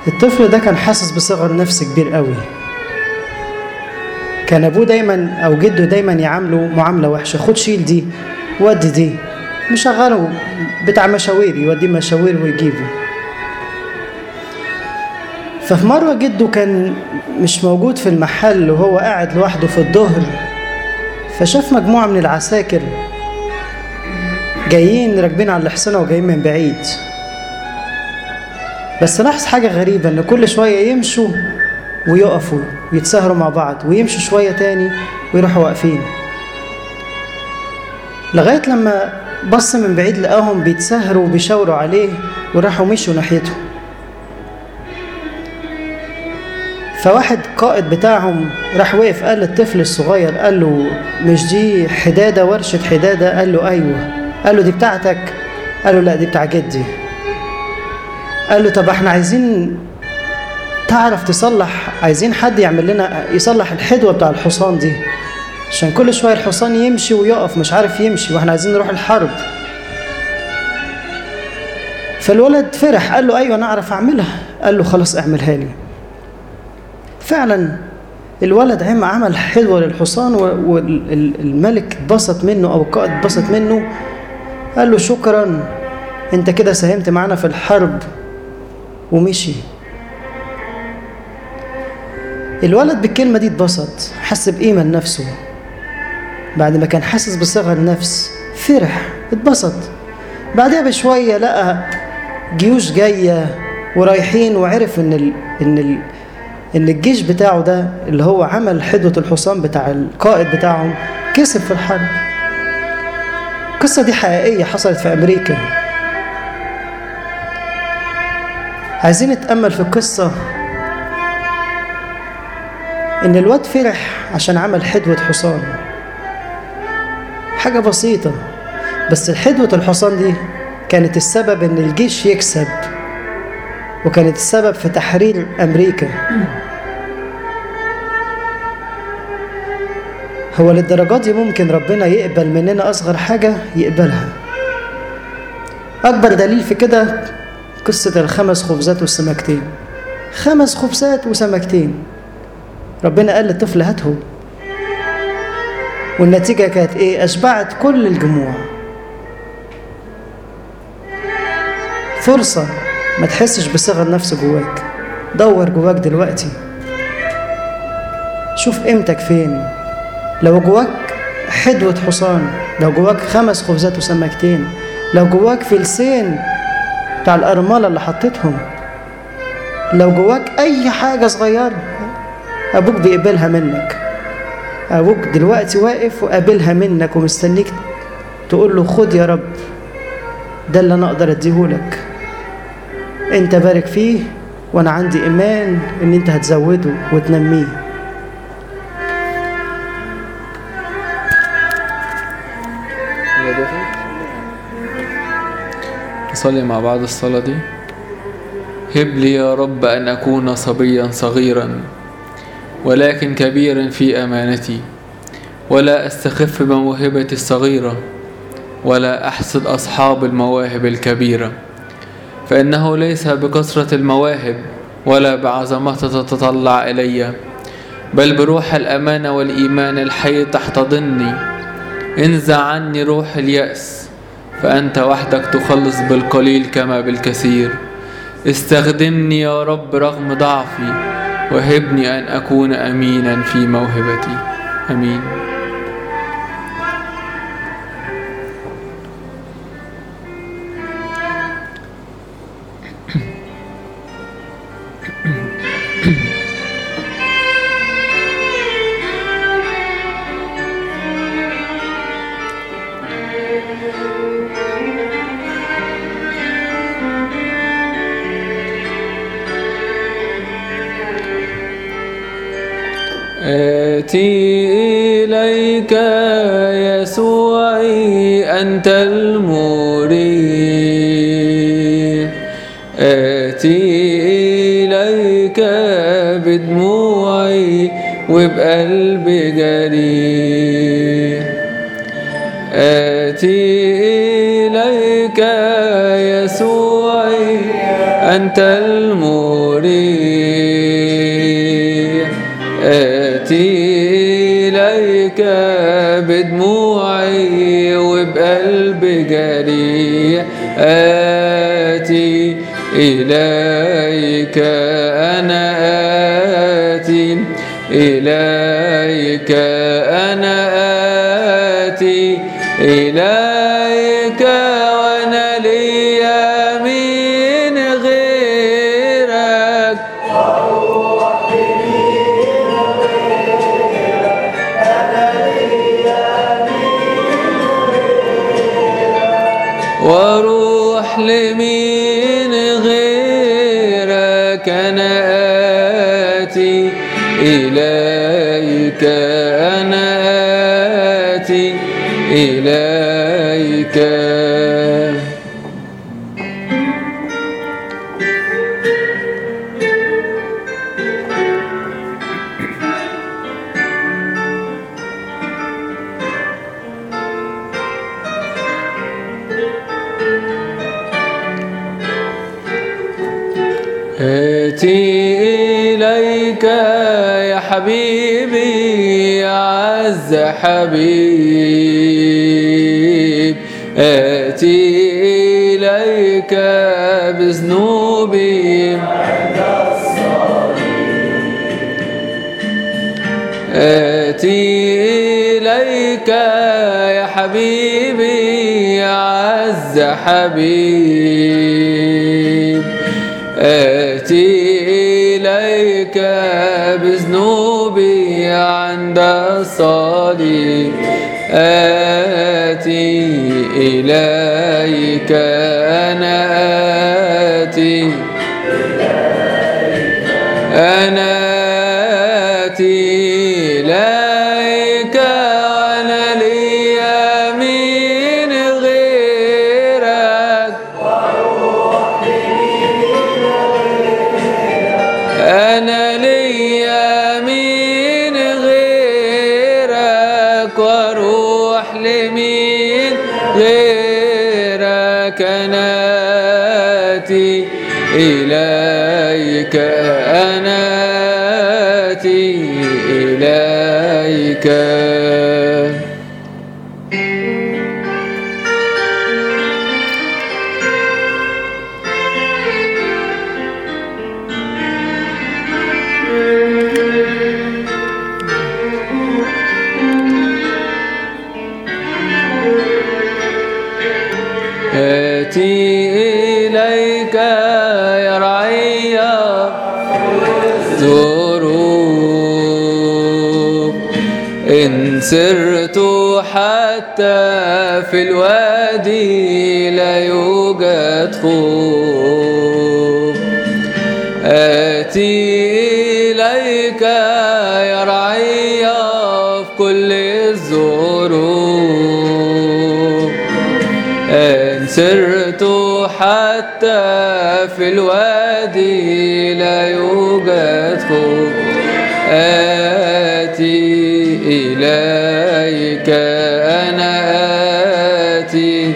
الطفل ده كان حاسس بصغر نفس كبير قوي كان ابوه دايما او جده دايما يعامله معامله وحشه خد شيل دي ودي دي مشغله بتاع مشاوير يوديه مشاوير ويجيبه ففي مرة جده كان مش موجود في المحل وهو قاعد لوحده في الظهر فشاف مجموعة من العساكر جايين راكبين على الحصانة وجايين من بعيد بس لاحظ حاجة غريبة إن كل شوية يمشوا ويقفوا ويتساهروا مع بعض ويمشوا شوية تاني ويروحوا واقفين لغاية لما بص من بعيد لقاهم بيتساهروا وبيشاوروا عليه وراحوا مشوا ناحيته فواحد قائد بتاعهم راح وقف قال للطفل الصغير قال له مش دي حدادة ورشة حدادة قال له أيوة قال له دي بتاعتك قال له لا دي بتاع جدي قال له طب احنا عايزين تعرف تصلح عايزين حد يعمل لنا يصلح الحدوة بتاع الحصان دي عشان كل شوية الحصان يمشي ويقف مش عارف يمشي واحنا عايزين نروح الحرب فالولد فرح قال له ايوه انا اعرف اعملها قال له خلاص اعملها لي فعلا الولد عم عمل حدوة للحصان والملك اتبسط منه او القائد اتبسط منه قال له شكرا انت كده ساهمت معانا في الحرب ومشي الولد بالكلمة دي اتبسط حس بقيمة لنفسه بعد ما كان حاسس بصغر نفس فرح اتبسط بعدها بشوية لقى جيوش جاية ورايحين وعرف ان ال... ان ال... ان الجيش بتاعه ده اللي هو عمل حدوة الحصان بتاع القائد بتاعهم كسب في الحرب القصة دي حقيقية حصلت في أمريكا عايزين نتأمل في القصة إن الواد فرح عشان عمل حدوة حصان حاجة بسيطة بس الحدوة الحصان دي كانت السبب إن الجيش يكسب وكانت السبب في تحرير أمريكا هو للدرجات دي ممكن ربنا يقبل مننا أصغر حاجة يقبلها أكبر دليل في كده قصة الخمس خبزات والسمكتين خمس خبزات وسمكتين ربنا قال للطفل هاتهم والنتيجة كانت إيه؟ أشبعت كل الجموع فرصة ما تحسش بصغر نفس جواك دور جواك دلوقتي شوف قيمتك فين لو جواك حدوة حصان لو جواك خمس خبزات وسمكتين لو جواك فلسين بتاع الأرملة اللي حطيتهم لو جواك أي حاجة صغيرة أبوك بيقبلها منك أبوك دلوقتي واقف وقابلها منك ومستنيك تقول له خد يا رب ده اللي أنا أقدر أديهولك أنت بارك فيه وأنا عندي إيمان إن أنت هتزوده وتنميه نصلي مع بعض الصلاة دي هب لي يا رب أن أكون صبيا صغيرا ولكن كبيرا في أمانتي ولا أستخف بموهبتي الصغيرة ولا أحسد أصحاب المواهب الكبيرة فإنه ليس بكثرة المواهب ولا بعظمتها تتطلع إلي بل بروح الأمانة والإيمان الحي تحتضني انزع عني روح اليأس فأنت وحدك تخلص بالقليل كما بالكثير استخدمني يا رب رغم ضعفي وهبني أن أكون أمينا في موهبتي أمين آتي إليك يسوعي أنت المريح آتي إليك بدموعي وبقلب جريح آتي إليك يسوعي أنت المريح آتي إليك بدموعي وبقلب جريح آتي إليك أنا آتي إليك أنا آتي إليك وأنا لي من غيرك واروح لمين غيرك انا اتي اليك انا اتي اليك آتي إليك يا حبيبي يا عز حبيب آتي إليك بذنوبي آتي إليك يا حبيبي يا عز حبيب آتي إليك بذنوبي عند الصليب آتي إليك أنا آتي أنا آتي إليك وأنا لي من غيرك أنا لي من غيرك واروح لمين غيرك أنا آتي إليك أنا آتي إليك آتي إليك يا رعي ظروف إن سرت حتى في الوادي لا يوجد خوف آتي إليك يا رعي في كل الظروف إن سرت حتى في الوادي لا يوجد خوف آتي إليك أنا آتي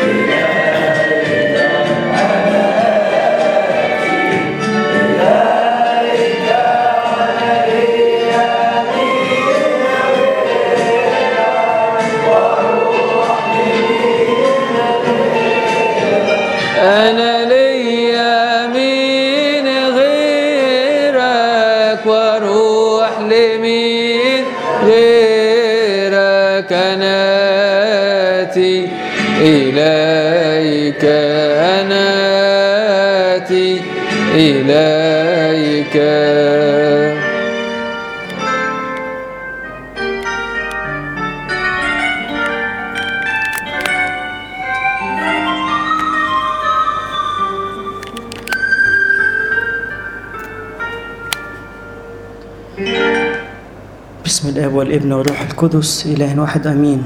أنا ليا من غيرك واروح لمين غيرك أنا آتي إليك أنا آتي إليك بسم الاب والابن والروح القدس اله واحد امين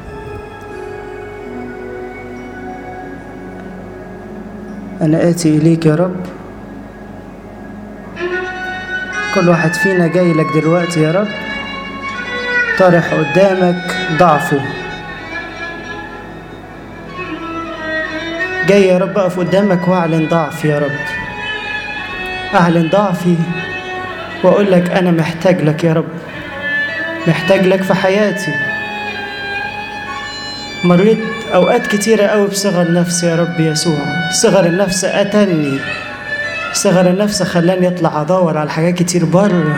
انا اتي اليك يا رب كل واحد فينا جاي لك دلوقتي يا رب طارح قدامك ضعفه جاي يا رب اقف قدامك واعلن ضعف يا رب أعلن ضعفي وأقول لك أنا محتاج لك يا رب محتاج لك في حياتي مريت أوقات كتيرة أوي بصغر نفس يا رب يسوع صغر النفس قتلني صغر النفس خلاني أطلع أدور على حاجات كتير بره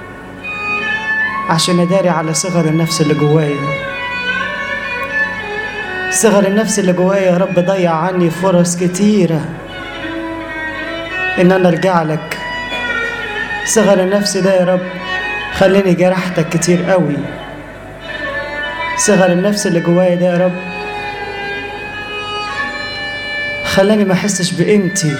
عشان أداري على صغر النفس اللي جوايا صغر النفس اللي جوايا يا رب ضيع عني فرص كتيرة إن أنا أرجع لك صغر النفس ده يا رب خليني جرحتك كتير قوي صغر النفس اللي جوايا ده يا رب خلاني ما احسش بقيمتي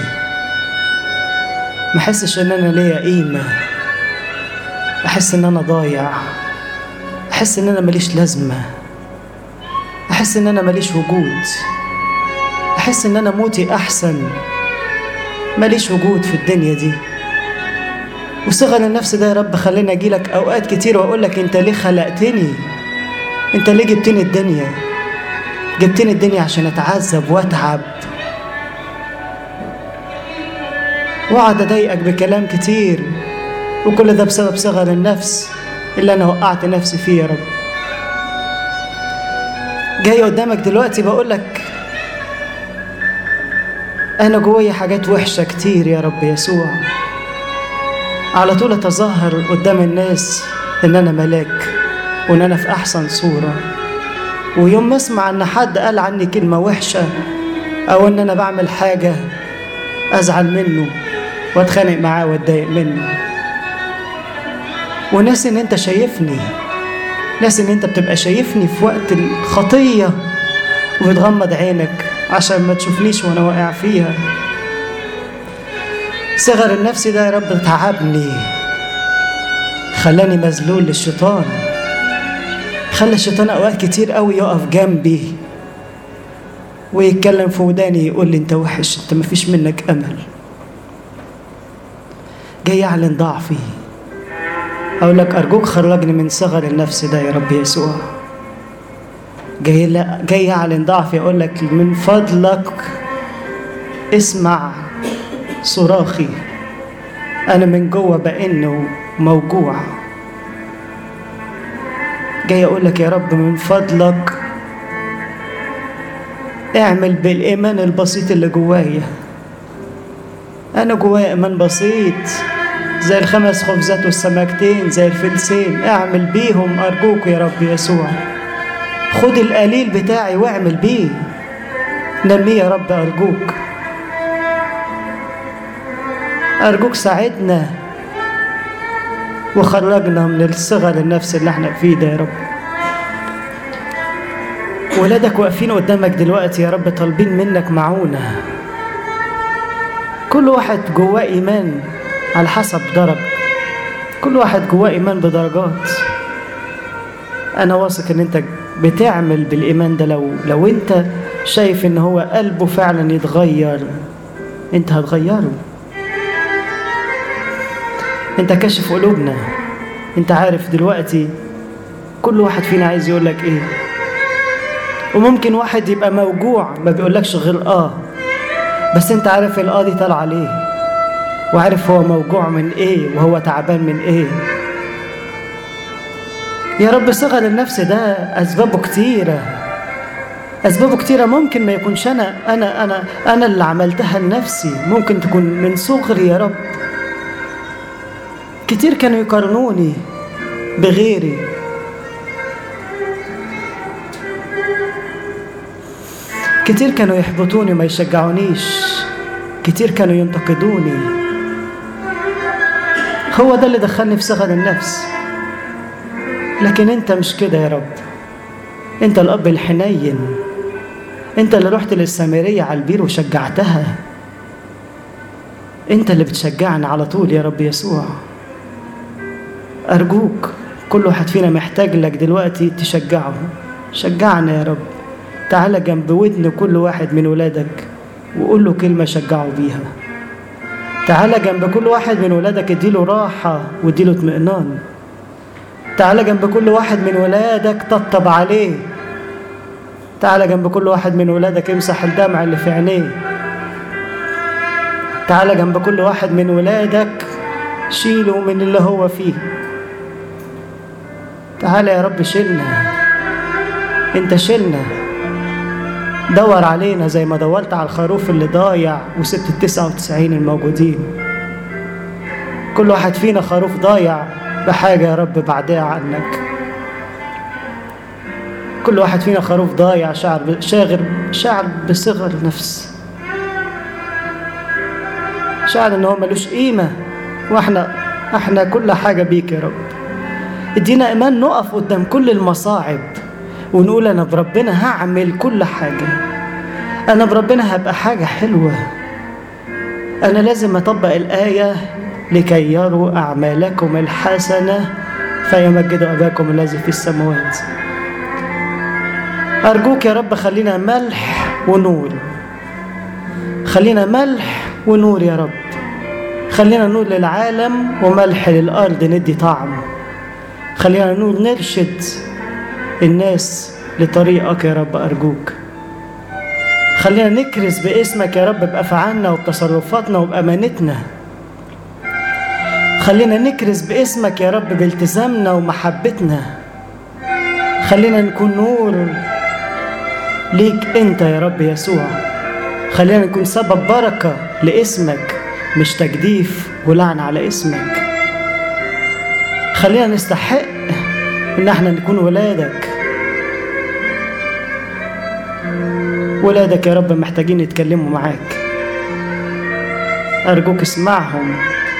ما احسش ان انا ليا قيمه احس ان انا ضايع احس ان انا ماليش لازمه احس ان انا ماليش وجود احس ان انا موتي احسن ماليش وجود في الدنيا دي وصغر النفس ده يا رب خليني اجيلك اوقات كتير واقول لك انت ليه خلقتني انت ليه جبتني الدنيا جبتني الدنيا عشان اتعذب واتعب واقعد اضايقك بكلام كتير وكل ده بسبب صغر النفس اللي انا وقعت نفسي فيه يا رب جاي قدامك دلوقتي بقول لك انا جوايا حاجات وحشه كتير يا رب يسوع على طول اتظاهر قدام الناس ان انا ملاك وان انا في احسن صوره ويوم ما اسمع ان حد قال عني كلمه وحشه او ان انا بعمل حاجه ازعل منه واتخانق معاه واتضايق منه وناس ان انت شايفني ناس ان انت بتبقى شايفني في وقت الخطيه وبتغمض عينك عشان ما تشوفنيش وانا واقع فيها صغر النفس ده يا رب تعبني خلاني مذلول للشيطان خلى الشيطان اوقات كتير قوي يقف جنبي ويتكلم في وداني يقول لي انت وحش انت مفيش منك امل جاي اعلن ضعفي اقول لك ارجوك خرجني من صغر النفس ده يا رب يسوع جاي لا جاي اعلن ضعفي اقول لك من فضلك اسمع صراخي انا من جوه بان موجوع جاي اقول لك يا رب من فضلك اعمل بالايمان البسيط اللي جوايا انا جوايا ايمان بسيط زي الخمس خبزات والسمكتين زي الفلسين اعمل بيهم ارجوك يا رب يسوع خد القليل بتاعي واعمل بيه نميه يا رب ارجوك ارجوك ساعدنا وخرجنا من الصغر النفس اللي احنا فيه ده يا رب ولادك واقفين قدامك دلوقتي يا رب طالبين منك معونة كل واحد جواه إيمان على حسب درج كل واحد جواه إيمان بدرجات أنا واثق إن أنت بتعمل بالإيمان ده لو لو أنت شايف إن هو قلبه فعلا يتغير أنت هتغيره أنت كاشف قلوبنا أنت عارف دلوقتي كل واحد فينا عايز يقول لك إيه وممكن واحد يبقى موجوع ما بيقولكش غير اه بس انت عارف الاه دي طالعه ليه وعارف هو موجوع من ايه وهو تعبان من ايه يا رب صغر النفس ده اسبابه كتيره اسبابه كتيره ممكن ما يكونش انا انا انا انا اللي عملتها لنفسي ممكن تكون من صغري يا رب كتير كانوا يقارنوني بغيري كتير كانوا يحبطوني وما يشجعونيش كتير كانوا ينتقدوني هو ده اللي دخلني في صغر النفس لكن انت مش كده يا رب انت الاب الحنين انت اللي رحت للسامرية على البير وشجعتها انت اللي بتشجعني على طول يا رب يسوع ارجوك كل واحد فينا محتاج لك دلوقتي تشجعه شجعنا يا رب تعالى جنب ودن كل واحد من ولادك وقول له كلمة شجعه بيها تعالى جنب كل واحد من ولادك اديله راحة واديله اطمئنان تعالى جنب كل واحد من ولادك طبطب عليه تعالى جنب كل واحد من ولادك امسح الدمع اللي في عينيه تعالى جنب كل واحد من ولادك شيله من اللي هو فيه تعالى يا رب شيلنا انت شيلنا دور علينا زي ما دورت على الخروف اللي ضايع وسبت التسعة وتسعين الموجودين كل واحد فينا خروف ضايع بحاجة يا رب بعدها عنك كل واحد فينا خروف ضايع شعر شاغر شعر بصغر نفس شعر ان هو ملوش قيمة واحنا احنا كل حاجة بيك يا رب ادينا ايمان نقف قدام كل المصاعب ونقول انا بربنا هعمل كل حاجة انا بربنا هبقى حاجة حلوة انا لازم اطبق الآية لكي يروا أعمالكم الحسنة فيمجدوا أباكم الذي في السماوات أرجوك يا رب خلينا ملح ونور خلينا ملح ونور يا رب خلينا نور للعالم وملح للأرض ندي طعم خلينا نور نرشد الناس لطريقك يا رب أرجوك خلينا نكرز باسمك يا رب بأفعالنا وبتصرفاتنا وبأمانتنا خلينا نكرز باسمك يا رب بالتزامنا ومحبتنا خلينا نكون نور ليك انت يا رب يسوع خلينا نكون سبب بركة لاسمك مش تجديف ولعن على اسمك خلينا نستحق ان احنا نكون ولادك ولادك يا رب محتاجين يتكلموا معاك ارجوك اسمعهم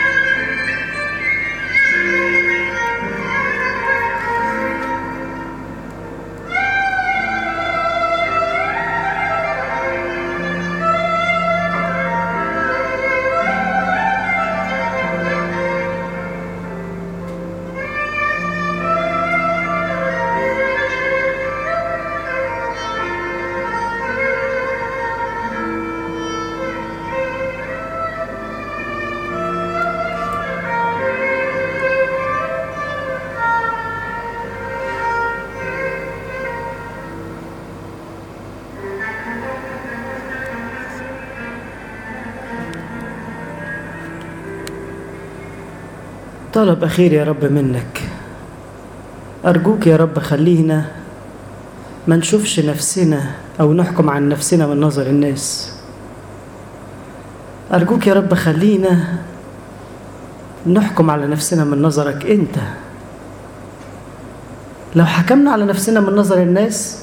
طلب أخير يا رب منك أرجوك يا رب خلينا ما نشوفش نفسنا أو نحكم عن نفسنا من نظر الناس أرجوك يا رب خلينا نحكم على نفسنا من نظرك أنت لو حكمنا على نفسنا من نظر الناس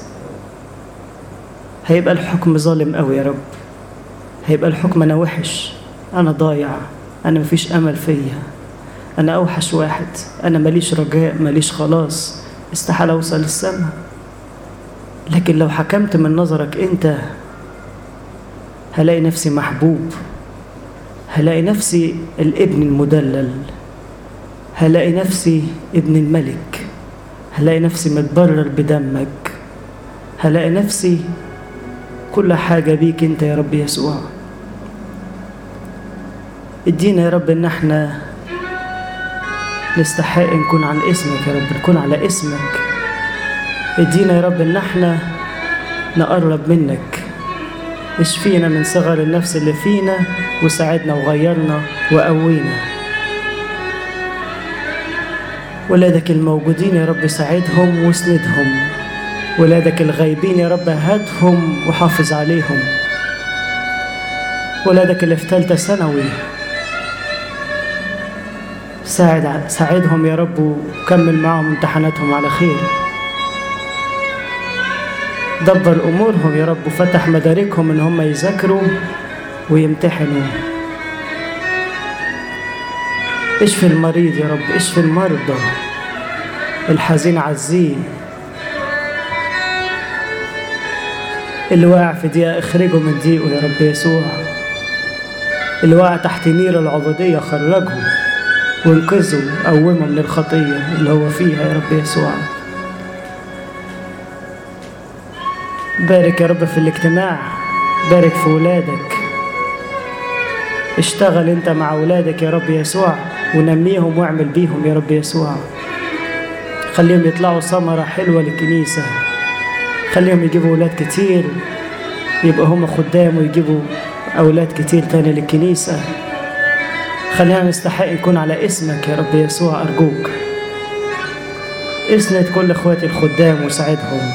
هيبقى الحكم ظالم قوي يا رب هيبقى الحكم أنا وحش أنا ضايع أنا مفيش أمل فيا أنا أوحش واحد أنا ماليش رجاء ماليش خلاص استحالة أوصل للسما لكن لو حكمت من نظرك أنت هلاقي نفسي محبوب هلاقي نفسي الابن المدلل هلاقي نفسي ابن الملك هلاقي نفسي متبرر بدمك هلاقي نفسي كل حاجة بيك انت يا رب يسوع ادينا يا رب ان احنا نستحق نكون عن اسمك يا رب نكون على اسمك ادينا يا رب ان احنا نقرب منك اشفينا من صغر النفس اللي فينا وساعدنا وغيرنا وقوينا ولادك الموجودين يا رب ساعدهم واسندهم ولادك الغايبين يا رب هاتهم وحافظ عليهم ولادك اللي في ثالثة ثانوي ساعد ساعدهم يا رب وكمل معهم امتحاناتهم على خير دبر امورهم يا رب وفتح مداركهم ان هم يذاكروا ويمتحنوا اشفي المريض يا رب اشفي المرضى الحزين عزيه اللي واقع في ضيقه اخرجه من ضيقه يا رب يسوع اللي واقع تحت نير العبوديه خرجه وانقذه قومه من الخطيه اللي هو فيها يا رب يسوع بارك يا رب في الاجتماع بارك في ولادك اشتغل انت مع ولادك يا رب يسوع ونميهم واعمل بيهم يا رب يسوع خليهم يطلعوا ثمرة حلوة للكنيسة خليهم يجيبوا ولاد كتير يبقى هم خدام ويجيبوا أولاد كتير تاني للكنيسة خلينا نستحق يكون على اسمك يا رب يسوع أرجوك اسند كل اخواتي الخدام وساعدهم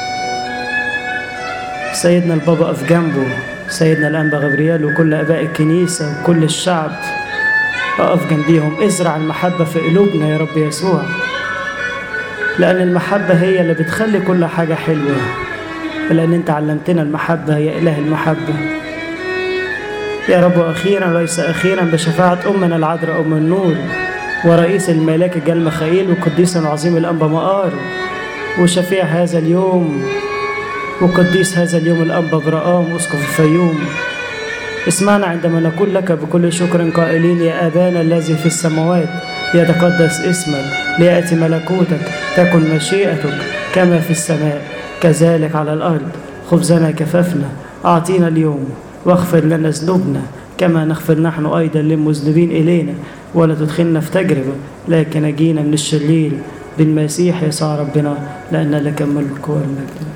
سيدنا البابا اقف جنبه سيدنا الانبا غبريال وكل اباء الكنيسه وكل الشعب اقف جنبيهم ازرع المحبه في قلوبنا يا رب يسوع لان المحبه هي اللي بتخلي كل حاجه حلوه لان انت علمتنا المحبه هي اله المحبه يا رب واخيرا وليس اخيرا بشفاعه امنا العذراء ام النور ورئيس الملاك الجال مخائيل وقديسنا العظيم الأنبا مقار وشفيع هذا اليوم وقديس هذا اليوم الأنبا برقام أسقف الفيوم اسمعنا عندما نقول لك بكل شكر قائلين يا أبانا الذي في السماوات يتقدس اسمك ليأتي ملكوتك تكن مشيئتك كما في السماء كذلك على الأرض خبزنا كففنا أعطينا اليوم واغفر لنا ذنوبنا كما نغفر نحن أيضا للمذنبين إلينا ولا تدخلنا في تجربة لكن أجينا من الشرير بالمسيح يسوع ربنا لأن لك الملك والمجد